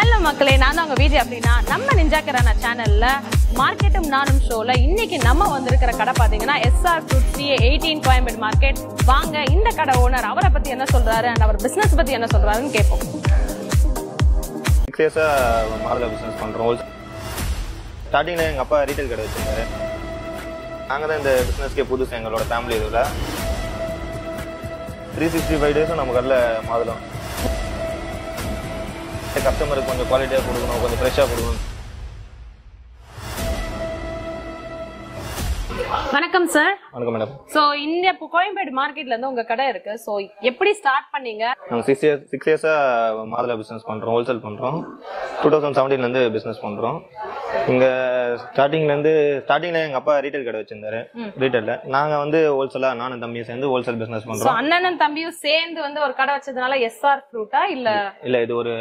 Hello மக்களே நான் தான் உங்க விஜய் அப்படின்னா நம்ம நிஞ்சா கிரானா சேனல்ல மார்க்கெட்டும் நானும் ஷோல இன்னைக்கு நம்ம வந்திருக்கிற கடை பாத்தீங்கன்னா SR fruit C eighteen Koyambedu market வாங்க இந்த கடை ஓனர் அவரை பத்தி என்ன சொல்றாரு அண்ட் அவர் பிசினஸ் பத்தி என்ன சொல்றாருன்னு கேட்போம் சிக்ஸ் இயர்ஸாக மார்கா பிஸ்னஸ் பண்ணுறோம் ஸ்டார்டிங்கில் எங்கள் அப்பா ரீட்டைல் கடை வச்சிருந்தாரு நாங்கள் தான் இந்த பிஸ்னஸ்க்கே புதுசு எங்களோட ஃபேமிலி இதில் த்ரீ சிக்ஸ்டி ஃபைவ் டேஸும் நம்ம கடையில் மாதுளம் கஸ்டமருக்கு கொஞ்சம் குவாலிட்டியாக கொடுக்கணும் கொஞ்சம் ஃப்ரெஷ்ஷாக கொடுக்கணும் வணக்கம் சார் வணக்கம் மேடம் சோ இந்த இப்போ கோயம்பேடு மார்க்கெட்ல இருந்து உங்க கடை இருக்கு சோ எப்படி ஸ்டார்ட் பண்ணீங்க நாங்கள் சிக்ஸ் இயர்ஸ் சிக்ஸ் இயர்ஸாக மாதுளா பிஸ்னஸ் பண்ணுறோம் ஹோல்சேல் பண்ணுறோம் டூ தௌசண்ட் செவன்டீன்லேருந்து பிஸ்னஸ் பண்ணுறோம் இங்கே ஸ்டார்டிங்லேருந்து ஸ்டார்டிங்கில் எங்கள் அப்பா ரீட்டைல் கடை வச்சிருந்தாரு ரீட்டைலில் நாங்கள் வந்து ஹோல்சேலாக நானும் தம்பியும் சேர்ந்து ஹோல்சேல் பிஸ்னஸ் சோ பண்ணுறோம் அண்ணனும் தம்பியும் சேர்ந்து வந்து ஒரு கடை வச்சதுனால எஸ்ஆர் ஃப்ரூட்டா இல்ல இல்லை இது ஒரு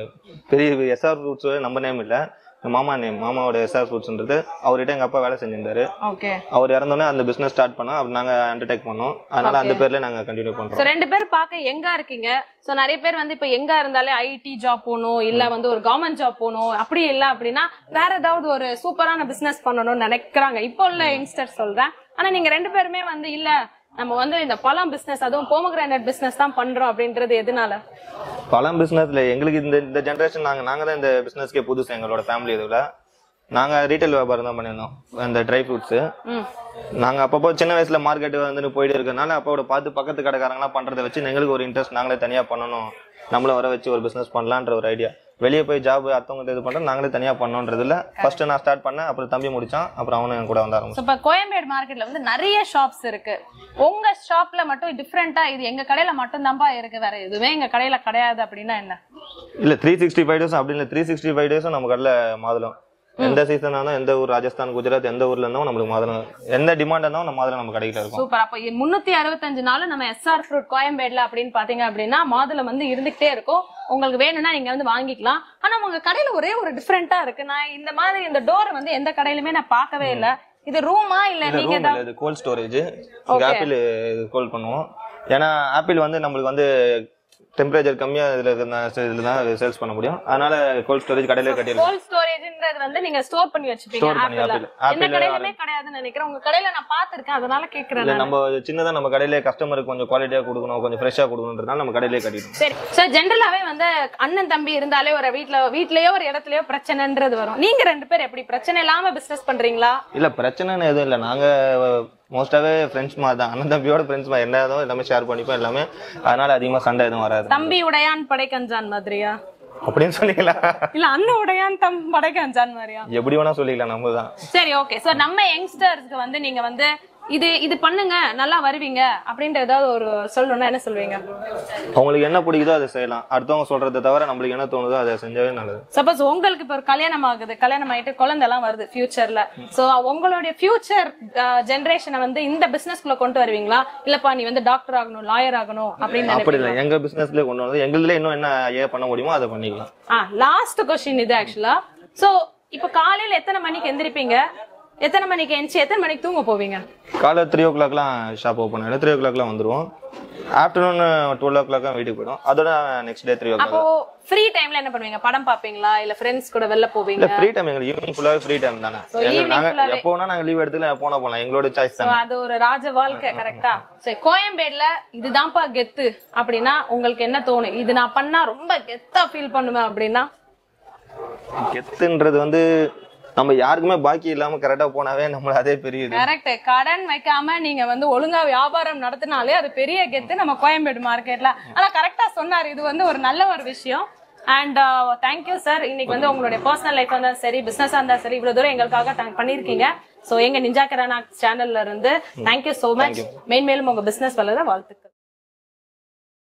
பெரிய எஸ்ஆர் ஃப்ரூட்ஸ் நம்ம நேம் இல்லை மாமா நேம் மாமாவோட எஸ்ஆர் ஃப்ரூட்ஸ்ன்றது அவர்கிட்ட எங்கள் அப்பா வேலை செஞ்சிருந்தாரு ஓகே அவர் இறந்தோடனே அந்த பிஸ்னஸ் ஸ்டார்ட் பண்ணோம் அப்படி நாங்கள் அண்டர்டேக் பண்ணோம் அதனால அந்த பேர்ல நாங்கள் கண்டினியூ சோ பண்ணுறோம் ரெண்டு பேரும் பார்க்க எங்க இருக்கீங்க சோ நிறைய பேர் வந்து இப்ப எங்க இருந்தாலே ஐடி ஜாப் போகணும் இல்ல வந்து ஒரு கவர்மெண்ட் ஜாப் போகணும் அப்படி இல்ல அப்படின்னா வேற ஏதாவது ஒரு சூப்பரான பிசினஸ் பண்ணணும்னு நினைக்கிறாங்க இப்போ உள்ள யங்ஸ்டர் சொல்றேன் ஆனா நீங்க ரெண்டு பேருமே வந்து இல்ல நம்ம வந்து இந்த பழம் பிசினஸ் அதுவும் போமோகிரானட் பிசினஸ் தான் பண்றோம் அப்படின்றது எதனால பழம் பிஸ்னஸ்ல எங்களுக்கு இந்த இந்த ஜென்ரேஷன் நாங்கள் நாங்கள் தான் இந்த பிஸ்னஸ்க்கே புதுசு எங்களோட ஃபேமிலி இதில் நாங்கள் ரீட்டைல் வியாபாரம் தான் பண்ணியிருந்தோம் இந்த ட்ரை ஃப்ரூட்ஸு ம் நாங்கள் அப்பப்போ சின்ன வயசுல மார்க்கெட் வந்து போயிட்டு இருக்கறனால அப்பாவோட பார்த்து பக்கத்து கடைக்காரங்களாம் பண்றதை வச்சு எங்களுக்கு ஒரு இன்ட்ரெஸ்ட் நாங்களே தனியா பண்ணணும் நம்மளும் வர வச்சு ஒரு பிசினஸ் பண்ணலான்ற ஒரு ஐடியா வெளியே போய் ஜாப் அடுத்தவங்க இது பண்றோம் நாங்களே தனியா பண்ணோன்றதுல ஃபர்ஸ்ட் நான் ஸ்டார்ட் பண்ணேன் அப்புறம் தம்பி முடிச்சான் அப்புறம் அவனும் என் கூட வந்த சோ ஆரம்பிச்சான் இப்ப கோயம்பேடு மார்க்கெட்ல வந்து நிறைய ஷாப்ஸ் இருக்கு உங்க ஷாப்ல மட்டும் டிஃப்ரெண்டா இது எங்க கடையில மட்டும் தான்பா இருக்கு வேற எதுவுமே எங்க கடையில கிடையாது அப்படின்னா என்ன இல்ல த்ரீ சிக்ஸ்டி ஃபைவ் டேஸ் அப்படி இல்லை த்ரீ சிக்ஸ்டி ஃபைவ் டேஸும் நம்ம கடையில் மாதுளம் எந்த சீசன் இருந்தாலும் எந்த ஊர் ராஜஸ்தான் குஜராத் எந்த ஊர்ல இருந்தாலும் நம்மளுக்கு மாதுளம் எந்த டிமாண்ட் இருந்தாலும் நம்ம மாதுளம் நம்ம கடையில் இருக்கும் சூப்பர் அப்ப முன்னூத்தி அறுபத்தஞ்சு நாளும் நம்ம எஸ்ஆர் ஃப்ரூட் கோயம்பேடுல அப்படின்னு பாத்தீங்க அப்படின்னா மாதுளம் வந்து இருந்துகிட்டே இருக்கும் உங்களுக்கு வேணும்னா நீங்க வந்து வாங்கிக்கலாம் ஆனா உங்க கடையில ஒரே ஒரு டிஃப்ரெண்டா இருக்கு நான் இந்த மாதிரி இந்த டோர் வந்து எந்த கடையிலுமே நான் பார்க்கவே இல்ல இது ரூமா இல்ல இல்ல நீங்க ரூம் இல்ல இது கோல்ட் ஸ்டோரேஜ் இங்க ஆப்பிள் கோல்ட் பண்ணுவோம் ஏன்னா ஆப்பிள் வந்து நம்மளுக்கு வந்து டெம்பரேச்சர் கம்மியா இதுல இருந்தா- இதுல தான் சேல்ஸ் பண்ண முடியும் அதனால கோல்ட் ஸ்டோரேஜ் கடையிலே கட்டியிருக்கோம் கோல்ட் ஸ்டோரேஜ்ன்றது வந்து நீங்க ஸ்டோர் பண்ணி வச்சுப்பீங்க Store பண்ணி ஆப்பிள்ல ஆப்பிள். எந்த ஆப்பிள் கடையிலுமே கிடையாதுன்னு நினைக்கிறேன் உங்க கடையில நான் பாத்திருக்கேன் அதனால கேக்குறேன் இல்ல நானு. நம்ம சின்னதா நம்ம கடையிலே கஸ்டமருக்கு கொஞ்சம் குவாலிட்டியா கொடுக்கணும் கொஞ்சம் ஃப்ரெஷ்ஷா கொடுக்கணுன்றதுனால நம்ம கடையிலே கட்டிட்டோம் சரி சார் ஜென்ரலாவே வந்து அண்ணன் தம்பி இருந்தாலே ஒரு வீட்ல வீட்லயோ ஒரு இடத்துலயோ பிரச்சனைன்றது வரும் நீங்க ரெண்டு பேர் எப்படி பிரச்சனை இல்லாம பிசினஸ் பண்றீங்களா இல்ல பிரச்சனைன்னு எதுவும் இல்ல நாங்க மோஸ்டாவே ஃப்ரெண்ட்ஸ் மாதிரி தான் அண்ணன் தம்பியோட ஃப்ரெண்ட்ஸ் மாதிரி என்ன ஏதோ எல்லாமே ஷேர் பண்ணிப்போம் எல்லாமே அதனால அதிகமா சண்டை எதுவும் வராது தம்பி உடையான் படைக்கஞ்சான் மாதிரியா அப்படின்னு சொன்னீங்களா இல்ல அண்ணன் உடையான் தம் படைக்கஞ்சான் மாதிரியா எப்படி வேணா சொல்லிக்கலாம் நம்ம தான் சரி ஓகே சோ நம்ம யங்ஸ்டர்ஸ்க்கு வந்து நீங்க வந்து இது இது பண்ணுங்க நல்லா வருவீங்க அப்படின்ற ஏதாவது ஒரு சொல்லணும்னா என்ன சொல்வீங்க அவங்களுக்கு என்ன பிடிக்குதோ அதை செய்யலாம் அடுத்தவங்க சொல்றதை தவிர நம்மளுக்கு என்ன தோணுதோ அதை செஞ்சாவே நல்லது சப்போஸ் உங்களுக்கு இப்ப ஒரு கல்யாணம் ஆகுது கல்யாணம் ஆயிட்டு குழந்தை எல்லாம் வருது ஃபியூச்சர்ல சோ உங்களுடைய ஃபியூச்சர் ஜெனரேஷனை வந்து இந்த பிசினஸ்க்குள்ள கொண்டு வருவீங்களா இல்லப்பா நீ வந்து டாக்டர் ஆகணும் லாயர் ஆகணும் அப்படின்னு அப்படி நினைப்பீங்களா? இல்லை எங்க பிசினஸ்ல கொண்டு வந்து எங்களுதுல இன்னும் என்ன ஏ பண்ண முடியுமோ அதை பண்ணிக்கலாம் ஆ லாஸ்ட் கொஸ்டின் இது ஆக்சுவலா சோ இப்ப காலையில எத்தனை மணிக்கு எந்திரிப்பீங்க எத்தனை மணிக்கு எந்திரிச்சு எத்தனை மணிக்கு தூங்க போவீங்க காலை த்ரீ ஓ கிளாக்லாம் ஷாப் ஓப்பன் ஆகிடும் த்ரீ ஓ கிளாக்லாம் வந்துருவோம் ஆஃப்டர்நூன் டுவெல் ஓ கிளாக் வீட்டுக்கு போயிடும் அதோட நெக்ஸ்ட் டே த்ரீ ஓ அப்போ கிளாக் ஃப்ரீ டைம்ல என்ன பண்ணுவீங்க படம் பாப்பீங்களா இல்ல ஃப்ரெண்ட்ஸ் கூட வெளில போவீங்க இல்ல ஃப்ரீ டைம் எங்களுக்கு ஈவினிங் ஃபுல்லாவே ஃப்ரீ டைம் தானே So, எங்க- evening நாங்க full-ஆவே. எப்போ வேணா நாங்க லீவ் எடுத்துக்கலாம் எப்போ வேணா போகலாம் எங்களோட சாய்ஸ் So, தானே அது ஒரு ராஜ வாழ்க்கை கரெக்டா சரி கோயம்பேடுல இதுதான்ப்பா கெத்து அப்படின்னா உங்களுக்கு என்ன தோணும் இது நான் பண்ணா ரொம்ப கெத்தா ஃபீல் பண்ணுவேன் அப்படின்னா கெத்துன்றது வந்து நம்ம யாருக்குமே பாக்கி இல்லாம கரெக்டா போனாவே நம்மள அதே பெரிய இது கரெக்ட் கடன் வைக்காம நீங்க வந்து ஒழுங்கா வியாபாரம் நடத்தினாலே அது பெரிய கெத்து நம்ம கோயம்பேடு மார்க்கெட்ல ஆனா கரெக்டா சொன்னாரு இது வந்து ஒரு நல்ல ஒரு விஷயம் அண்ட் தேங்க்யூ சார் இன்னைக்கு வந்து உங்களுடைய பர்சனல் லைஃப் இருந்தாலும் சரி பிசினஸா இருந்தாலும் சரி இவ்வளவு தூரம் எங்களுக்காக thank- பண்ணிருக்கீங்க சோ எங்க நிஞ்சா கரானா சேனல்ல இருந்து தேங்க்யூ சோ மச் மேன்மேலும் உங்க பிசினஸ் வளர வாழ்த்துக்கள்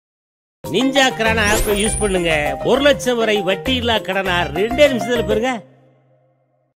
நிஞ்சா கிரானா ஆப்பை யூஸ் பண்ணுங்க ஒரு லட்சம் வரை வட்டி இல்லா கடனா ரெண்டே நிமிஷத்துல பெறுங்க